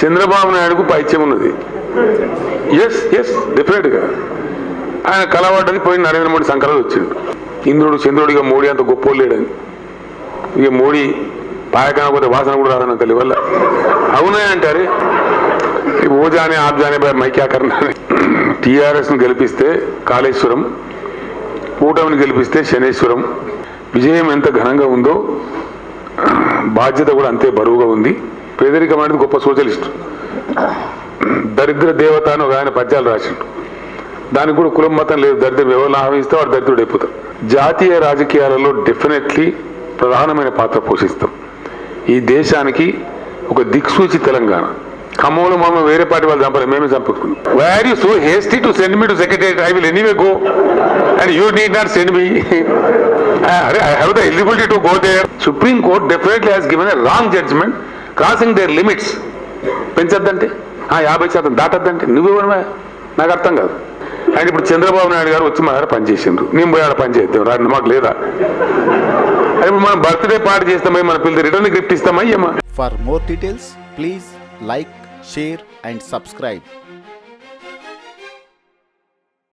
చంద్రబాబు నాయుడుకు పైత్యం ఉన్నది ఎస్ ఎస్ డెఫినెట్గా ఆయన కలవడ్డది పోయి నరేంద్ర మోడీ సంకరాలు వచ్చిండు ఇంద్రుడు చంద్రుడిగా మోడీ అంత గొప్పోడు లేడని ఇక మోడీ పాయకానకపోతే వాసన కూడా రాదన్న తల్లి వల్ల అవునా అంటారే ఈ ఓ జానే ఆప్ జానే బై మై క్యా కర్నా టీఆర్ఎస్ను గెలిపిస్తే కాళేశ్వరం కూటమిని గెలిపిస్తే శనేశ్వరం విజయం ఎంత ఘనంగా ఉందో బాధ్యత కూడా అంతే బరువుగా ఉంది పేదరికం అనేది గొప్ప సోషలిస్ట్ దరిద్ర దేవత అని ఒక ఆయన పద్యాలు రాసిండు దానికి కూడా కులం మతం లేదు దరిద్రం ఎవరు ఆహ్వానిస్తే వాడు దరిద్రుడు అయిపోతారు జాతీయ రాజకీయాలలో డెఫినెట్లీ ప్రధానమైన పాత్ర పోషిస్తాం ఈ దేశానికి ఒక దిక్సూచి తెలంగాణ ఖమ్మంలో మామ వేరే పార్టీ వాళ్ళు చంపలేదు మేమే చంపుకున్నాం why are you so hasty to send me to secretary I will anyway go and you need not send me అరే I have the eligibility to go there Supreme Court definitely has given a wrong judgment crossing their limits పెంచొద్దంటే ఆ, యాభై శాతం దాటొద్దంటే నువ్వెవరమే నాకు అర్థం కాదు and ఇప్పుడు చంద్రబాబు నాయుడు గారు వచ్చి మా దగ్గర పనిచేసిండ్రు నేను పోయి ఆడ పని చేద్దాం రాడు మాకు లేదా అది ఇప్పుడు మనం బర్త్డే పార్టీ చేస్తామై మన పిల్లలు రిటర్న్ గిఫ్ట్ ఇస్తామా ఏమా For more details, please like, share, and subscribe.